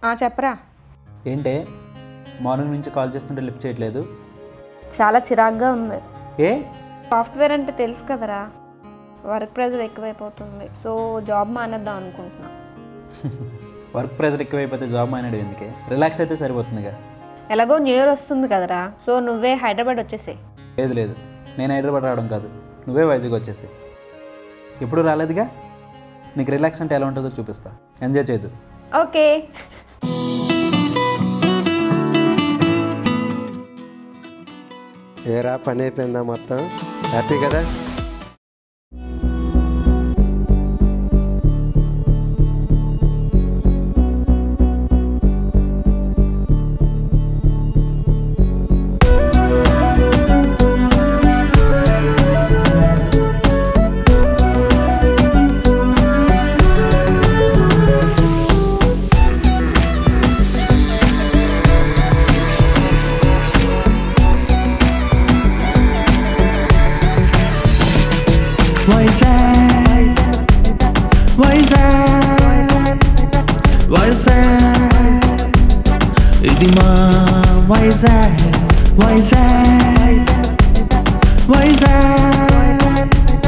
ఆ, చెప్పరా ఏంటే మార్నింగ్ నుంచి కాల్ చేస్తుంటే లిఫ్ట్ చేయట్లేదు చాలా చిరాగ్గా ఉంది ఏ సాఫ్ట్వేర్ అంటే తెలుసు కదరా వర్క్ ప్రెజర్ ఎక్కువైపోతుంది సో జాబ్ మానేద్దాం అనుకుంటున్నా వర్క్ ప్రెజర్ ఎక్కువైపోతే జాబ్ మానేడు ఎందుకే రిలాక్స్ అయితే సరిపోతుందిగా ఎలాగో న్యూ ఇయర్ వస్తుంది కదరా సో నువ్వే హైదరాబాద్ వచ్చేసేయ్ లేదు లేదు నేను హైదరాబాద్ రావడం కాదు నువ్వే వైజాగ్ వచ్చేసి ఎప్పుడు రాలేదుగా నీకు రిలాక్స్ అంటే ఎలా ఉంటుందో చూపిస్తా ఎంజాయ్ చేయదు ఓకే ఏరా పని అయిపోయిందా మొత్తం హ్యాపీ కదా వైజాగ్ వైజాగ్ వైజాగ్ ఇది మా వైజాగ్ వైజాగ్ వైజాగ్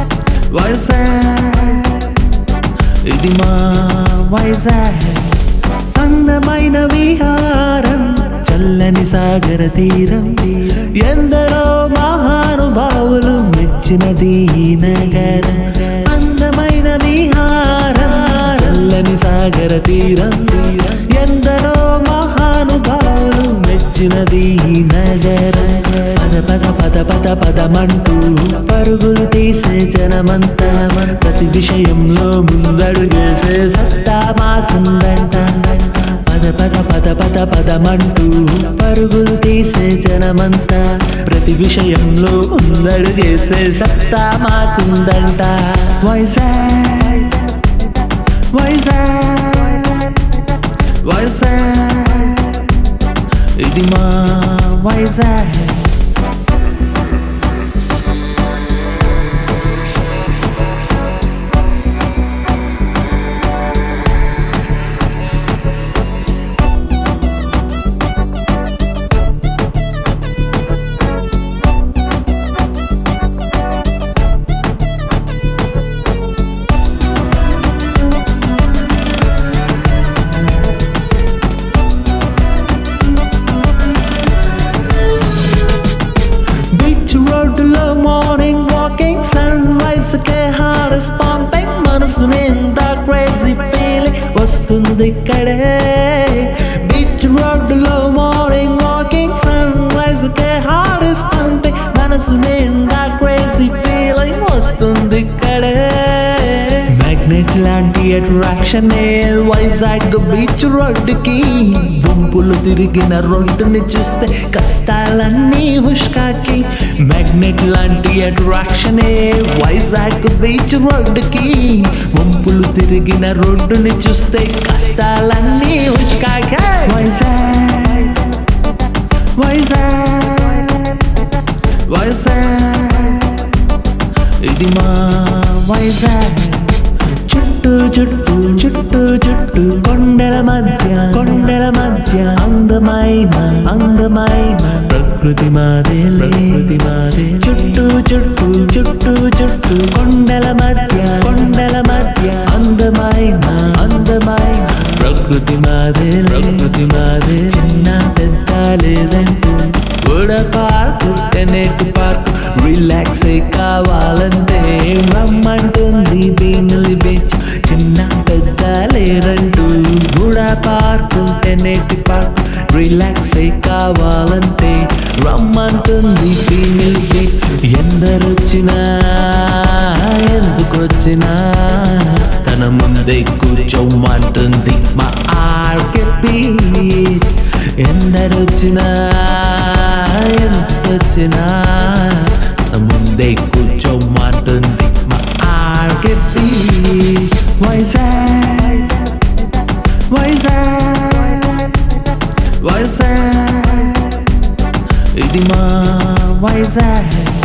వైజాగ్ ఇది మా వైజాగ్ అందమైన విహారం చల్లని సాగర తీరం ఎందరో మహానుభావులు మెచ్చినది ఈ నగరం అందమైన విహారం చల్లని సాగర తీరం ఎందరో మహానుభావులు మెచ్చినది ఈ నగరం పద పద పద పద పదమంటూ పరుగులు తీసే జనమంతా ప్రతి విషయంలో ముందడుగేసే సత్తా మాకుందంట పద పద పద పద పదమంటూ పరుగులు తీసే జనమంతా ప్రతి విషయంలో ముందడుగేసే సత్తా మాకుందంట వైజాగ్ వైజాగ్ వైజాగ్ ఇది మా వైజాగ్ బీచ్ రోడ్డులో మార్నింగ్ వాకింగ్ సన్ రైజ్ కే హార్స్ పంపింగ్ మనసు నిండా క్రేజీ ఫీలింగ్ వస్తుంది ఇక్కడే బీచ్ రోడ్డులో మార్నింగ్ వాకింగ్ సన్ రైజ్ కే హార్స్ పంపింగ్ మనసు నిండా క్రేజీ ఫీలింగ్ వస్తుంది ఇక్కడే మ్యాగ్నెట్ లాంటి అట్రాక్షన్ వైజాగ్ బీచ్ రోడ్డుకి గుంపులు తిరిగిన రోడ్డుని చూస్తే కష్టాలన్నీ హుష్కాకి మ్యాగ్నెట్ లాంటి అట్రాక్షన్ వైజాగ్ బీచ్ రోడ్డుకి గుంపులు తిరిగిన రోడ్డుని చూస్తే కష్టాలన్నీ హుష్కాకి వైజాగ్ వైజాగ్ వైజాగ్ ఇది మా వైజాగ్ చుట్టూ చుట్టూ చుట్టూ చుట్టూ కొండల మధ్య కొండల మధ్య అందమైన అందమైన ప్రకృతి మాదే ప్రకృతి మాదే చుట్టూ చుట్టూ చుట్టూ చుట్టూ కొండల మధ్య కొండల మధ్య అందమైన అందమైన ప్రకృతి మాదే ప్రకృతి మాదే చిన్న పెద్ద లేదంటూ కూడా పార్కు టెనెట్ పార్క్ రిలాక్స్ అయి కావాలంటే రమ్మంటుంది బీనులి బీచ్ చిన్న పెద్ద లేరంటూ కూడా పార్కు టెనెట్ పార్క్ రిలాక్స్ అయి కావాలంటే రమ్మంటుంది బీనులి బీచ్ ఎందరొచ్చినా ఎందుకొచ్చినా తన ముందే కూర్చోమంటుంది మా ఆర్కే బీచ్ ఎందరొచ్చినా ఎంతొచ్చినా నా ముందే కూర్చోమంటుంది మా ఆర్కే బీచ్ వైజాగ్ వైజాగ్ వైజాగ్ ఇది మా వైజాగ్